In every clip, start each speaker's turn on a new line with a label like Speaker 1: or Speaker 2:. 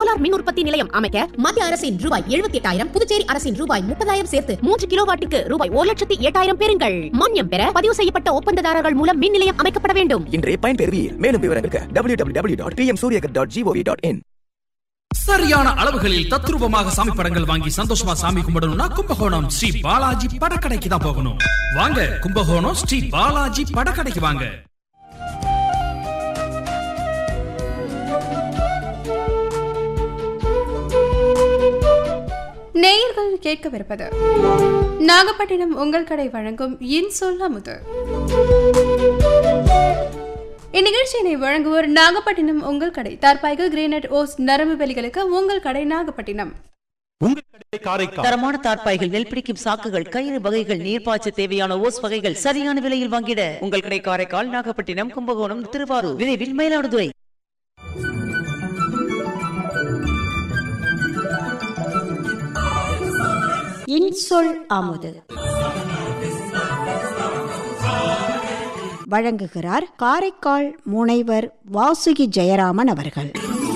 Speaker 1: solar மின் உற்பத்தி நிலையம் அமைக்க மத்திய அரசின் ரூபாய் எழுபத்தி எட்டாயிரம் புதுச்சேரி அரசின் ரூபாய் முப்பதாயிரம் சேர்த்து மூன்று கிலோவாட்டுக்கு ரூபாய் ஒரு லட்சத்தி எட்டாயிரம் பெறுங்கள் மானியம் பெற பதிவு செய்யப்பட்ட ஒப்பந்ததாரர்கள் மூலம் மின் நிலையம் அமைக்கப்பட வேண்டும்
Speaker 2: இன்றே பயன்பெறுவீர் மேலும் விவரங்களுக்கு W W W dot PM Suryaghar dot G O V dot in
Speaker 3: சரியான அளவுகளில் தத்ரூபமாக சாமி படங்கள் வாங்கி சந்தோஷமா சாமி கும்பிடணும்னா கும்பகோணம் ஸ்ரீ பாலாஜி படக்கடைக்கு தான் போகணும் வாங்க கும்பகோணம் ஸ்ரீ பாலாஜி படக்கடைக்கு வாங்க
Speaker 4: நேயர்கள் கேட்கவிருப்பது நாகப்பட்டினம் உங்கள் கடை வழங்கும் இன் சொல் அமுது இந்நிகழ்ச்சியினை வழங்குவோர் நாகப்பட்டினம் உங்கள் கடை தற்பாய்கள் கிரேனட் ஓஸ் நரம்பு வெளிகளுக்கு உங்கள் கடை நாகப்பட்டினம்
Speaker 5: உங்கள் கடை காரைக்கால்
Speaker 6: தரமான தார்ப்பாய்கள் நெல் பிடிக்கும் சாக்குகள் கயிறு வகைகள் நீர்ப்பாய்ச்ச தேவையான ஓஸ் வகைகள் சரியான விலையில் வாங்கிட உங்கள் கடை காரைக்கால் நாகப்பட்டினம் கும்பகோணம் திருவாரூர் விரைவில் மயிலாடுதுறை
Speaker 7: இன்சொல் அமுது வழங்குகிறார் காரைக்கால் முனைவர் வாசுகி ஜெயராமன் அவர்கள்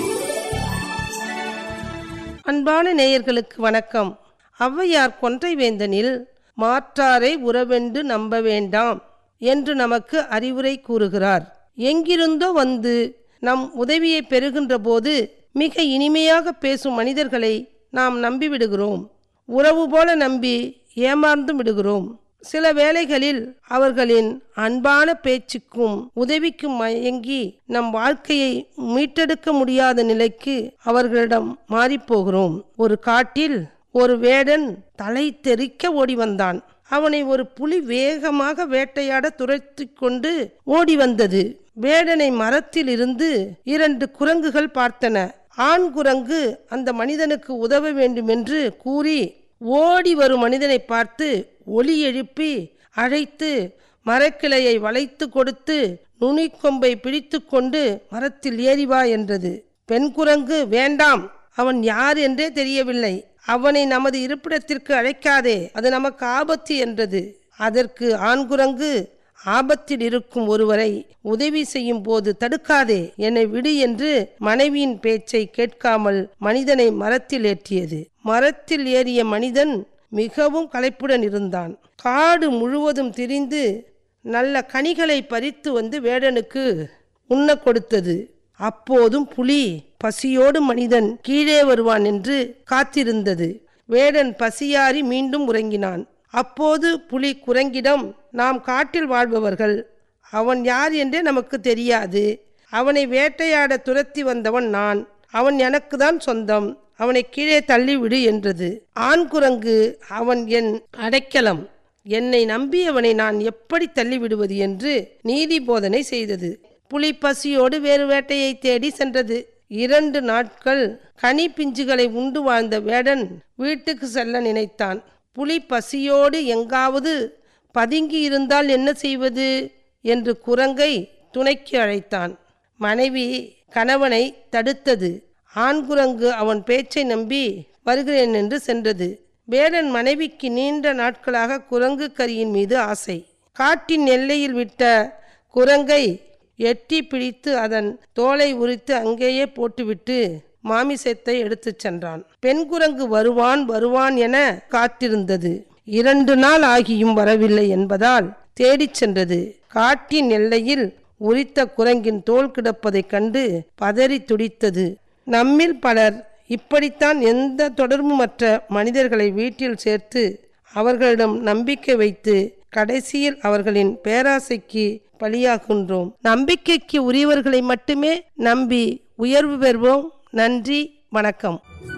Speaker 8: அன்பான நேயர்களுக்கு வணக்கம் ஔவையார் கொன்றைவேந்தனில் மாற்றாரை உறவென்று நம்ப வேண்டாம் என்று நமக்கு அறிவுரை கூறுகிறார் எங்கிருந்தோ வந்து நம் உதவியை பெறுகின்ற போது மிக இனிமையாக பேசும் மனிதர்களை நாம் நம்பிவிடுகிறோம் உறவு போல நம்பி ஏமாந்து விடுகிறோம் சில வேளைகளில் அவர்களின் அன்பான பேச்சுக்கும் உதவிக்கும் மயங்கி நம் வாழ்க்கையை மீட்டெடுக்க முடியாத நிலைக்கு அவர்களிடம் மாறிப்போகிறோம் ஒரு காட்டில் ஒரு வேடன் தலை தெறிக்க ஓடி வந்தான் அவனை ஒரு புலி வேகமாக வேட்டையாட துரத்தி கொண்டு ஓடி வந்தது வேடனை மரத்தில் இருந்து இரண்டு குரங்குகள் பார்த்தன ஆண் குரங்கு அந்த மனிதனுக்கு உதவ வேண்டுமென்று கூறி ஓடி வரும் மனிதனை பார்த்து ஒலி எழுப்பி அழைத்து மரக்கிளையை வளைத்து கொடுத்து நுனிக்கொம்பை பிடித்து கொண்டு மரத்தில் ஏறி வா என்றது பெண் குரங்கு வேண்டாம் அவன் யார் என்றே தெரியவில்லை அவனை நமது இருப்பிடத்திற்கு அழைக்காதே அது நமக்கு ஆபத்து என்றது அதற்கு ஆண்குரங்கு ஆபத்தில் இருக்கும் ஒருவரை உதவி செய்யும் போது தடுக்காதே என்னை விடு என்று மனைவியின் பேச்சை கேட்காமல் மனிதனை மரத்தில் ஏற்றியது மரத்தில் ஏறிய மனிதன் மிகவும் களைப்புடன் இருந்தான் காடு முழுவதும் திரிந்து நல்ல கனிகளை பறித்து வந்து வேடனுக்கு உண்ண கொடுத்தது அப்போதும் புலி பசியோடு மனிதன் கீழே வருவான் என்று காத்திருந்தது வேடன் பசியாறி மீண்டும் உறங்கினான் அப்போது புலி குரங்கிடம் நாம் காட்டில் வாழ்பவர்கள் அவன் யார் என்றே நமக்கு தெரியாது அவனை வேட்டையாட துரத்தி வந்தவன் நான் அவன் எனக்கு தான் சொந்தம் அவனை கீழே தள்ளிவிடு என்றது ஆண் குரங்கு அவன் என் அடைக்கலம் என்னை நம்பியவனை நான் எப்படி தள்ளிவிடுவது என்று நீதி போதனை செய்தது புலி பசியோடு வேறு வேட்டையை தேடி சென்றது இரண்டு நாட்கள் கனி பிஞ்சுகளை உண்டு வாழ்ந்த வேடன் வீட்டுக்கு செல்ல நினைத்தான் புலி பசியோடு எங்காவது பதுங்கி இருந்தால் என்ன செய்வது என்று குரங்கை துணைக்கு அழைத்தான் மனைவி கணவனை தடுத்தது ஆண்குரங்கு அவன் பேச்சை நம்பி வருகிறேன் என்று சென்றது வேடன் மனைவிக்கு நீண்ட நாட்களாக குரங்கு கரியின் மீது ஆசை காட்டின் எல்லையில் விட்ட குரங்கை எட்டி பிடித்து அதன் தோலை உரித்து அங்கேயே போட்டுவிட்டு மாமிசத்தை எடுத்துச் சென்றான் பெண் குரங்கு வருவான் வருவான் என காத்திருந்தது இரண்டு நாள் ஆகியும் வரவில்லை என்பதால் தேடிச் சென்றது காட்டின் எல்லையில் உரித்த குரங்கின் தோல் கிடப்பதைக் கண்டு பதறி துடித்தது நம்மில் பலர் இப்படித்தான் எந்த தொடர்புமற்ற மனிதர்களை வீட்டில் சேர்த்து அவர்களிடம் நம்பிக்கை வைத்து கடைசியில் அவர்களின் பேராசைக்கு பலியாகின்றோம் நம்பிக்கைக்கு உரியவர்களை மட்டுமே நம்பி உயர்வு பெறுவோம் நன்றி வணக்கம்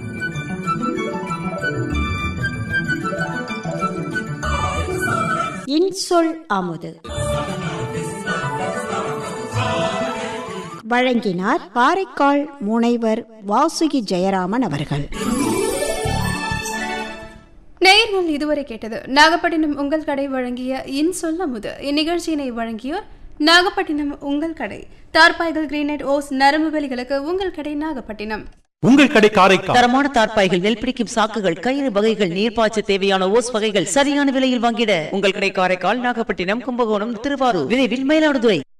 Speaker 7: இன்சொல் அமுது வழங்கினார் காரைக்கால் முனைவர் வாசுகி ஜெயராமன் அவர்கள்
Speaker 4: நேயர்கள் இதுவரை கேட்டது நாகப்பட்டினம் உங்கள் கடை வழங்கிய இன் சொல் அமுது இந்நிகழ்ச்சியினை வழங்கியோர் நாகப்பட்டினம் உங்கள் கடை தார்பாய்கள் கிரீனட் ஓஸ் நரம்பு வெளிகளுக்கு உங்கள் கடை நாகப்பட்டினம்
Speaker 5: உங்கள் கடை காரைக்கால்
Speaker 6: தரமான தார்ப்பாய்கள் நெல் பிடிக்கும் சாக்குகள் கயிறு வகைகள் நீர்ப்பாய்ச்ச தேவையான ஓஸ் வகைகள் சரியான விலையில் வாங்கிட உங்கள் கடை காரைக்கால் நாகப்பட்டினம் கும்பகோணம் திருவாரூர் விரைவில் மயிலாடுதுறை